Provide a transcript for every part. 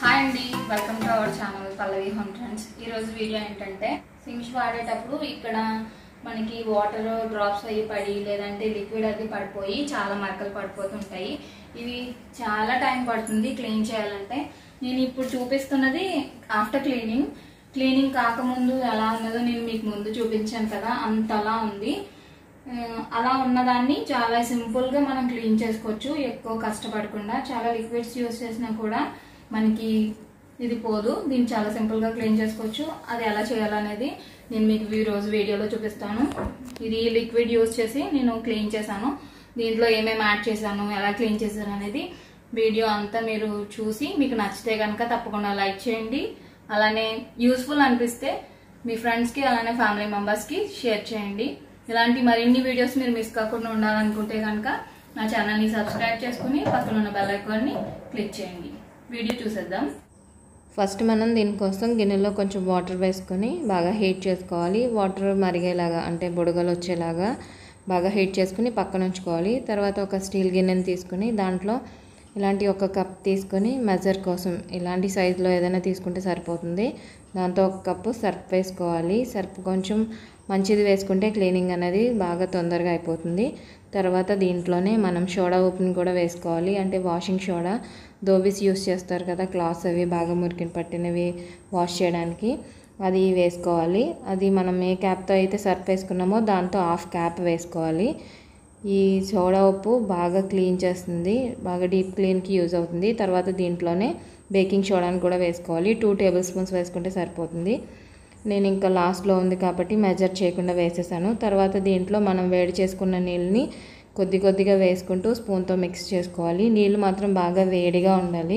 hi అండి welcome to our channel Pallavi Home Trends ఈరోజు video ఏంటంటే సింక్స్ వాడేటప్పుడు ఇక్కడ మనకి వాటర్ డ్రాప్స్ అయ్యి పడి లేదంటే లిక్విడ్ అది పడిపోయి చాలా మరకలు పడిపోతుంటాయి ఇవి చాలా టైం పడుతుంది క్లీన్ చేయాలంటే నేను ఇప్పుడు చూపిస్తున్నది ఆఫ్టర్ క్లీనింగ్ క్లీనింగ్ కాకముందు ఎలా ఉన్నదో నేను మీకు ముందు చూపించాను కదా అంతలా ఉంది ఆ, అలా ఉన్నదాన్ని చాలా సింపుల్ గా మనం క్లీన్ చేసుకోవచ్చు ఎక్కువ కష్టపడకుండా చాలా లిక్విడ్స్ యూస్ చేసినా కూడా మనకి ఇది పోదు దీన్ని చాలా సింపుల్ గా క్లీన్ చేసుకోవచ్చు అది ఎలా చేయాలనేది నేను మీకు ఈ రోజు వీడియోలో చూపిస్తాను ఇది లిక్విడ్ యూస్ చేసి నేను క్లీన్ చేశాను దీంట్లో ఏమేమి యాడ్ చేశాను ఎలా క్లీన్ చేశాను అనేది వీడియో అంతా మీరు చూసి మీకు నచ్చితే కనుక తప్పకుండా లైక్ చేయండి అలానే యూస్ఫుల్ అనిపిస్తే మీ ఫ్రెండ్స్కి అలానే ఫ్యామిలీ మెంబర్స్కి షేర్ చేయండి ఇలాంటి మరిన్ని వీడియోస్ మీరు మిస్ కాకుండా ఉండాలనుకుంటే కనుక నా ఛానల్ని సబ్స్క్రైబ్ చేసుకుని పక్కన ఉన్న బెల్ ఐకాన్ని క్లిక్ చేయండి వీడియో చూసేద్దాం ఫస్ట్ మనం దీనికోసం గిన్నెలో కొంచెం వాటర్ వేసుకొని బాగా హీట్ చేసుకోవాలి వాటర్ మరిగేలాగా అంటే బుడగలు వచ్చేలాగా బాగా హీట్ చేసుకుని పక్కన ఉంచుకోవాలి తర్వాత ఒక స్టీల్ గిన్నెని తీసుకుని దాంట్లో ఇలాంటి ఒక కప్ తీసుకొని మెజర్ కోసం ఇలాంటి సైజులో ఏదైనా తీసుకుంటే సరిపోతుంది దాంతో ఒక కప్పు సర్ఫ్ వేసుకోవాలి సర్ఫ్ కొంచెం మంచిది వేసుకుంటే క్లీనింగ్ అనేది బాగా తొందరగా అయిపోతుంది తర్వాత దీంట్లోనే మనం సోడా ఉప్పుని కూడా వేసుకోవాలి అంటే వాషింగ్ సోడా దోబీస్ యూస్ చేస్తారు కదా క్లాత్స్ అవి బాగా మురికిని పట్టినవి వాష్ చేయడానికి అది వేసుకోవాలి అది మనం ఏ క్యాప్తో అయితే సర్ఫ్ వేసుకున్నామో దాంతో హాఫ్ క్యాప్ వేసుకోవాలి ఈ సోడా ఉప్పు బాగా క్లీన్ చేస్తుంది బాగా డీప్ క్లీన్కి యూజ్ అవుతుంది తర్వాత దీంట్లోనే బేకింగ్ సోడాని కూడా వేసుకోవాలి టూ టేబుల్ స్పూన్స్ వేసుకుంటే సరిపోతుంది నేను ఇంకా లాస్ట్లో ఉంది కాబట్టి మెజర్ చేయకుండా వేసేసాను తర్వాత దీంట్లో మనం వేడి చేసుకున్న నీళ్ళని కొద్ది కొద్దిగా వేసుకుంటూ స్పూన్తో మిక్స్ చేసుకోవాలి నీళ్ళు మాత్రం బాగా వేడిగా ఉండాలి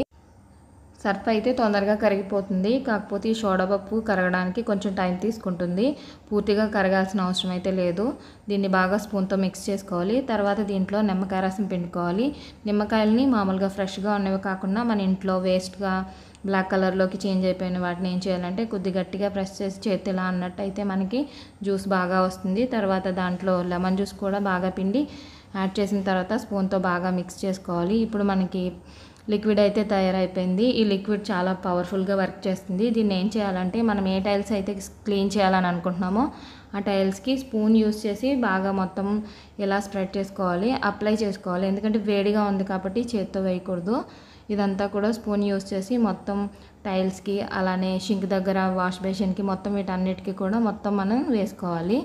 సర్ఫ్ అయితే తొందరగా కరిగిపోతుంది కాకపోతే ఈ సోడాపప్పు కరగడానికి కొంచెం టైం తీసుకుంటుంది పూర్తిగా కరగాల్సిన అవసరం అయితే లేదు దీన్ని బాగా స్పూన్తో మిక్స్ చేసుకోవాలి తర్వాత దీంట్లో నిమ్మకాయ రసం పిండుకోవాలి నిమ్మకాయలని మామూలుగా ఫ్రెష్గా ఉన్నవి కాకుండా మన ఇంట్లో వేస్ట్గా బ్లాక్ కలర్లోకి చేంజ్ అయిపోయిన వాటిని ఏం చేయాలంటే కొద్ది గట్టిగా ప్రెస్ చేసి చేతిలా అన్నట్టయితే మనకి జ్యూస్ బాగా వస్తుంది తర్వాత దాంట్లో లెమన్ జ్యూస్ కూడా బాగా పిండి యాడ్ చేసిన తర్వాత స్పూన్తో బాగా మిక్స్ చేసుకోవాలి ఇప్పుడు మనకి లిక్విడ్ అయితే తయారైపోయింది ఈ లిక్విడ్ చాలా పవర్ఫుల్గా వర్క్ చేస్తుంది దీన్ని ఏం చేయాలంటే మనం ఏ టైల్స్ అయితే క్లీన్ చేయాలని అనుకుంటున్నామో ఆ టైల్స్కి స్పూన్ యూస్ చేసి బాగా మొత్తం ఇలా స్ప్రెడ్ చేసుకోవాలి అప్లై చేసుకోవాలి ఎందుకంటే వేడిగా ఉంది కాబట్టి చేత్తో వేయకూడదు ఇదంతా కూడా స్పూన్ యూస్ చేసి మొత్తం టైల్స్కి అలానే షింక్ దగ్గర వాష్ బేసిన్కి మొత్తం వీటన్నిటికీ కూడా మొత్తం మనం వేసుకోవాలి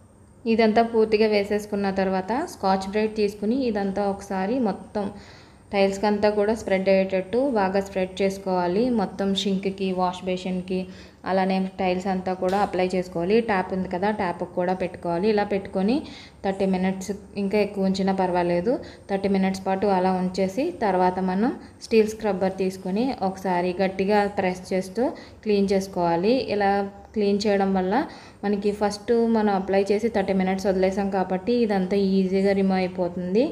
ఇదంతా పూర్తిగా వేసేసుకున్న తర్వాత స్కాచ్ బ్రైట్ తీసుకుని ఇదంతా ఒకసారి మొత్తం టైల్స్కి అంతా కూడా స్ప్రెడ్ అయ్యేటట్టు బాగా స్ప్రెడ్ చేసుకోవాలి మొత్తం షింక్కి వాష్ బేసిన్కి అలానే టైల్స్ అంతా కూడా అప్లై చేసుకోవాలి ట్యాప్ ఉంది కదా ట్యాప్ కూడా పెట్టుకోవాలి ఇలా పెట్టుకొని థర్టీ మినిట్స్ ఇంకా ఎక్కువ ఉంచినా పర్వాలేదు థర్టీ మినిట్స్ పాటు అలా ఉంచేసి తర్వాత మనం స్టీల్ స్క్రబ్బర్ తీసుకొని ఒకసారి గట్టిగా ప్రెస్ చేస్తూ క్లీన్ చేసుకోవాలి ఇలా క్లీన్ చేయడం వల్ల మనకి ఫస్ట్ మనం అప్లై చేసి థర్టీ మినిట్స్ వదిలేసాం కాబట్టి ఇదంతా ఈజీగా రిమూవ్ అయిపోతుంది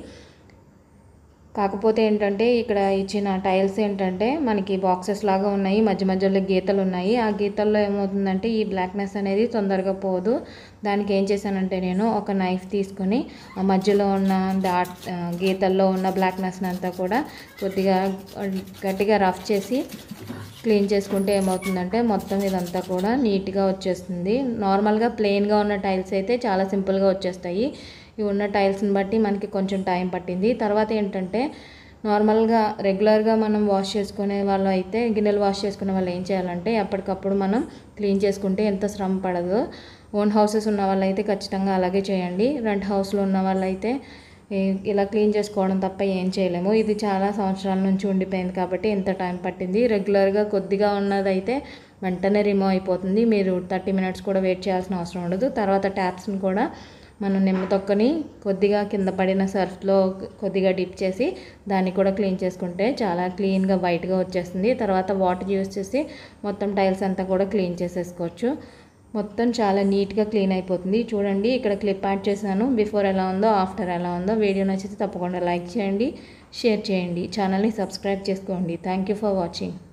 కాకపోతే ఏంటంటే ఇక్కడ ఇచ్చిన టైల్స్ ఏంటంటే మనకి బాక్సెస్ లాగా ఉన్నాయి మధ్య మధ్యలో గీతలు ఉన్నాయి ఆ గీతల్లో ఏమవుతుందంటే ఈ బ్లాక్నెస్ అనేది తొందరగా పోదు దానికి ఏం చేశానంటే నేను ఒక నైఫ్ తీసుకొని ఆ మధ్యలో ఉన్న డాట్ ఆ, గీతల్లో ఉన్న బ్లాక్నెస్ అంతా కూడా కొద్దిగా గట్టిగా రఫ్ చేసి క్లీన్ చేసుకుంటే ఏమవుతుందంటే మొత్తం ఇదంతా కూడా నీట్గా వచ్చేస్తుంది నార్మల్గా ప్లెయిన్గా ఉన్న టైల్స్ అయితే చాలా సింపుల్గా వచ్చేస్తాయి ఇవి ఉన్న టైల్స్ని బట్టి మనకి కొంచెం టైం పట్టింది తర్వాత ఏంటంటే నార్మల్గా రెగ్యులర్గా మనం వాష్ చేసుకునే వాళ్ళు అయితే గిన్నెలు వాష్ చేసుకునే వాళ్ళు ఏం చేయాలంటే ఎప్పటికప్పుడు మనం క్లీన్ చేసుకుంటే ఎంత శ్రమ పడదో ఓన్ హౌసెస్ ఉన్న వాళ్ళైతే ఖచ్చితంగా అలాగే చేయండి రెంట్ హౌస్లో ఉన్న వాళ్ళైతే ఈ- ఇలా క్లీన్ చేసుకోవడం తప్ప ఏం చేయలేము ఇది చాలా సంవత్సరాల నుంచి ఉండిపోయింది కాబట్టి ఎంత టైం పట్టింది రెగ్యులర్గా కొద్దిగా ఉన్నదైతే వెంటనే రిమూవ్ అయిపోతుంది మీరు థర్టీ మినిట్స్ కూడా వెయిట్ చేయాల్సిన అవసరం ఉండదు తర్వాత ట్యాప్స్ని కూడా మనం నిమ్మ తొక్కని కొద్దిగా కింద పడిన సర్ఫ్లో కొద్దిగా డిప్ చేసి దాన్ని కూడా క్లీన్ చేసుకుంటే చాలా క్లీన్గా వైట్గా వచ్చేస్తుంది తర్వాత వాటర్ యూస్ చేసి మొత్తం టైల్స్ అంతా కూడా క్లీన్ చేసేసుకోవచ్చు మొత్తం చాలా నీట్గా క్లీన్ అయిపోతుంది చూడండి ఇక్కడ క్లిప్ యాడ్ చేశాను బిఫోర్ ఎలా ఉందో ఆఫ్టర్ ఎలా ఉందో వీడియో నచ్చితే తప్పకుండా లైక్ చేయండి షేర్ చేయండి ఛానల్ని సబ్స్క్రైబ్ చేసుకోండి థ్యాంక్ యూ ఫర్ వాచింగ్